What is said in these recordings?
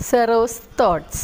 Sero's thoughts.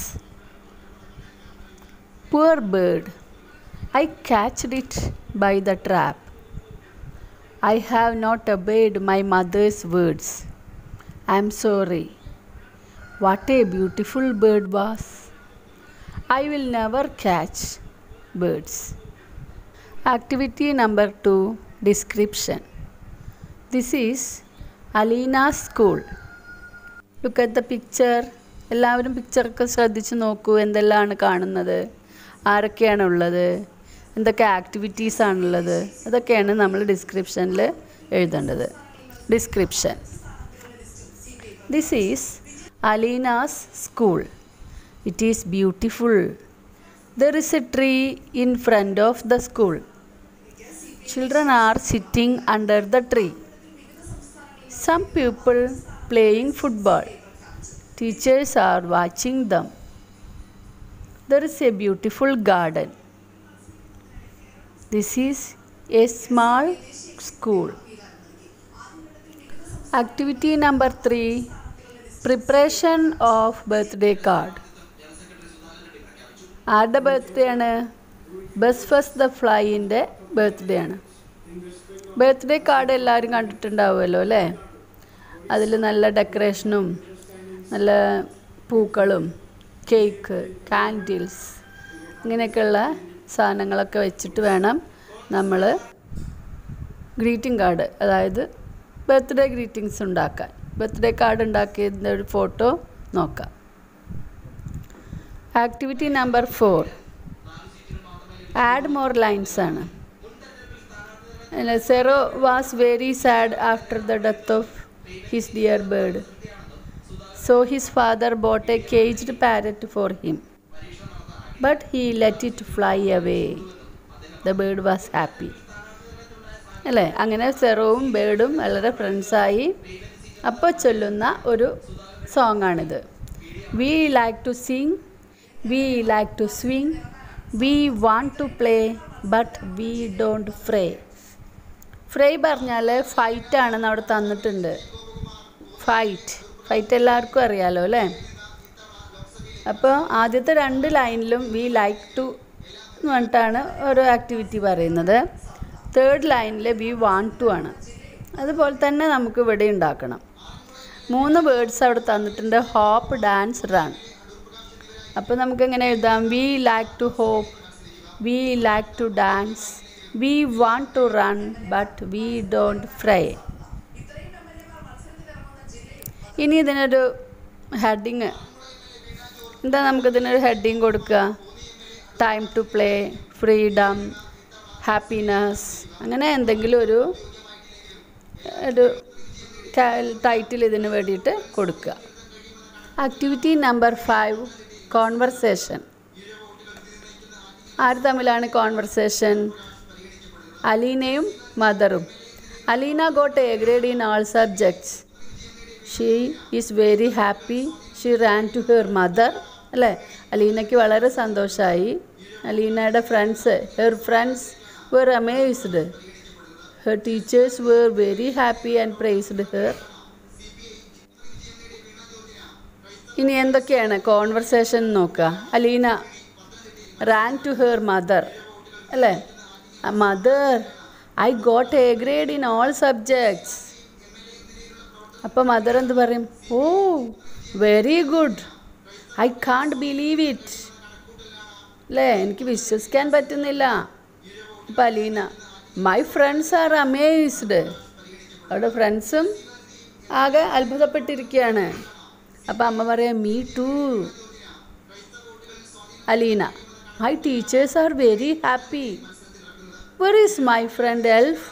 Poor bird, I catched it by the trap. I have not obeyed my mother's words. I am sorry. What a beautiful bird was. I will never catch birds. Activity number two description. This is Alina's school. Look at the picture എല്ലാവരും പിക്ചറൊക്കെ ശ്രദ്ധിച്ച് നോക്കൂ എന്തെല്ലാമാണ് കാണുന്നത് ആരൊക്കെയാണ് ഉള്ളത് എന്തൊക്കെ activities ആണുള്ളത് അതൊക്കെയാണ് നമ്മൾ ഡിസ്ക്രിപ്ഷനിൽ എഴുതേണ്ടത് description this is Alina's school it is beautiful there is a tree in front of the school children are sitting under the tree Some people playing football. Teachers are watching them. There is a beautiful garden. This is a small school. Activity number three preparation of birthday card. ആരുടെ birthday ആണ് ബസ് ഫസ്റ്റ് ദ ഫ്ലൈൻ്റെ birthday ആണ് birthday card എല്ലാവരും കണ്ടിട്ടുണ്ടാവുമല്ലോ അല്ലേ അതിൽ നല്ല ഡെക്കറേഷനും നല്ല പൂക്കളും കേക്ക് കാൻഡിൽസ് ഇങ്ങനെയൊക്കെയുള്ള സാധനങ്ങളൊക്കെ വെച്ചിട്ട് വേണം നമ്മൾ ഗ്രീറ്റിംഗ് കാർഡ് അതായത് ബർത്ത്ഡേ ഗ്രീറ്റിങ്സ് ഉണ്ടാക്കാൻ ബർത്ത്ഡേ കാർഡ് ഉണ്ടാക്കിയതിൻ്റെ ഒരു ഫോട്ടോ നോക്കാം activity number four add more lines ആണ് Sero was very sad after the death of his dear bird so his father bought a caged parrot for him but he let it fly away the bird was happy അല്ലേ അങ്ങനെ സെറോവും ബേർഡും വളരെ ഫ്രണ്ട്സായി അപ്പോൾ ചൊല്ലുന്ന ഒരു സോങ്ങാണിത് we like to sing we like to swing we want to play but we don't ഫ്രേ ഫ്രൈ പറഞ്ഞാൽ ഫൈറ്റ് ആണെന്ന് അവിടെ തന്നിട്ടുണ്ട് ഫൈറ്റ് ഫൈറ്റ് എല്ലാവർക്കും അറിയാലോ അല്ലേ അപ്പോൾ ആദ്യത്തെ രണ്ട് ലൈനിലും വി ലൈക്ക് ടു എന്ന് പറഞ്ഞിട്ടാണ് ഓരോ ആക്ടിവിറ്റി പറയുന്നത് തേർഡ് ലൈനിൽ വി വാണ്ട് ടു ആണ് അതുപോലെ തന്നെ നമുക്ക് ഇവിടെ ഉണ്ടാക്കണം മൂന്ന് വേർഡ്സ് അവിടെ തന്നിട്ടുണ്ട് ഹോപ്പ് ഡാൻസ് റൺ അപ്പോൾ നമുക്ക് എങ്ങനെ എഴുതാം we like to hop we like to dance we want to run but we don't fry ഇനി ഇതിനൊരു ഹെഡിങ് എന്താ നമുക്കിതിനൊരു ഹെഡിങ് കൊടുക്കുക time to play freedom happiness അങ്ങനെ എന്തെങ്കിലും ഒരു ഒരു ടൈറ്റിൽ ഇതിന് വേണ്ടിയിട്ട് കൊടുക്കുക ആക്ടിവിറ്റി നമ്പർ ഫൈവ് കോൺവെർസേഷൻ ആര് തമ്മിലാണ് കോൺവെർസേഷൻ അലീനയും മദറും Alina got A grade in all subjects she is very happy she ran to her mother അല്ലേ അലീനയ്ക്ക് വളരെ സന്തോഷമായി അലീനയുടെ friends her friends were amazed her teachers were very happy and praised her ഇനി എന്തൊക്കെയാണ് കോൺവെർസേഷൻ നോക്കുക Alina ran to her mother അല്ലേ mother I got A grade in all subjects അപ്പോൾ മദർ എന്ത് പറയും oh very good I can't believe it അല്ലേ എനിക്ക് വിശ്വസിക്കാൻ പറ്റുന്നില്ല അപ്പം Alina my friends are amazed അവിടെ ഫ്രണ്ട്സും ആകെ അത്ഭുതപ്പെട്ടിരിക്കുകയാണ് അപ്പം അമ്മ പറയാം me too Alina my teachers are very happy where is my friend Elf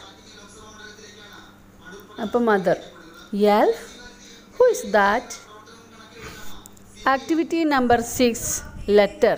അപ്പം mother Elf who is that activity number six letter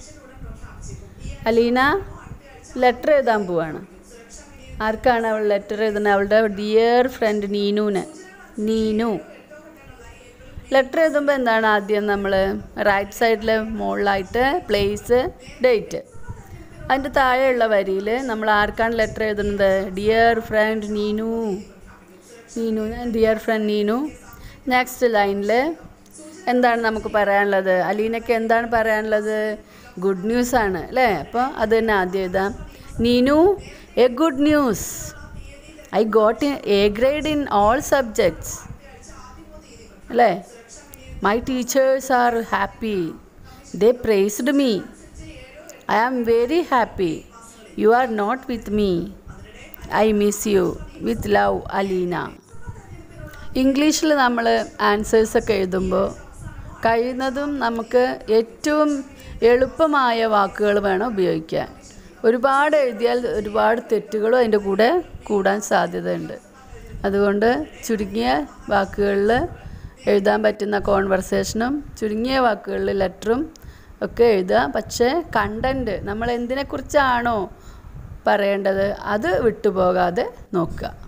Alina letter എഴുതാൻ പോവാണ് ആർക്കാണ് അവൾ ലെറ്റർ എഴുതുന്നത് അവളുടെ ഡിയർ ഫ്രണ്ട് നീനുവിന് നീനു ലെറ്റർ എഴുതുമ്പോൾ എന്താണ് ആദ്യം നമ്മൾ റൈറ്റ് സൈഡിൽ മുകളിലായിട്ട് പ്ലേസ് ഡേറ്റ് അതിൻ്റെ താഴെയുള്ള വരിയിൽ നമ്മൾ ആർക്കാണ് ലെറ്റർ എഴുതുന്നത് dear friend Neenu Neenu dear friend Neenu next ലൈനിൽ എന്താണ് നമുക്ക് പറയാനുള്ളത് അലീനയ്ക്ക് എന്താണ് പറയാനുള്ളത് ഗുഡ് ന്യൂസ് ആണ് അല്ലേ അപ്പോൾ അത് തന്നെ ആദ്യം എഴുതാം Neenu a good news I got A grade in all subjects അല്ലേ my teachers are happy they praised me I am very happy you are not with me I miss you with love Aleena ഇംഗ്ലീഷിൽ നമ്മൾ ആൻസേഴ്സൊക്കെ എഴുതുമ്പോൾ കഴിയുന്നതും നമുക്ക് ഏറ്റവും എളുപ്പമായ വാക്കുകൾ വേണം ഉപയോഗിക്കാൻ ഒരുപാട് എഴുതിയാൽ ഒരുപാട് തെറ്റുകളും അതിൻ്റെ കൂടെ കൂടാൻ സാധ്യതയുണ്ട് അതുകൊണ്ട് ചുരുങ്ങിയ വാക്കുകളിൽ എഴുതാൻ പറ്റുന്ന കോൺവെർസേഷനും ചുരുങ്ങിയ വാക്കുകളിൽ ലെറ്ററും ഒക്കെ എഴുതുക പക്ഷേ കണ്ടൻറ്റ് നമ്മൾ എന്തിനെക്കുറിച്ചാണോ പറയേണ്ടത് അത് വിട്ടുപോകാതെ നോക്കുക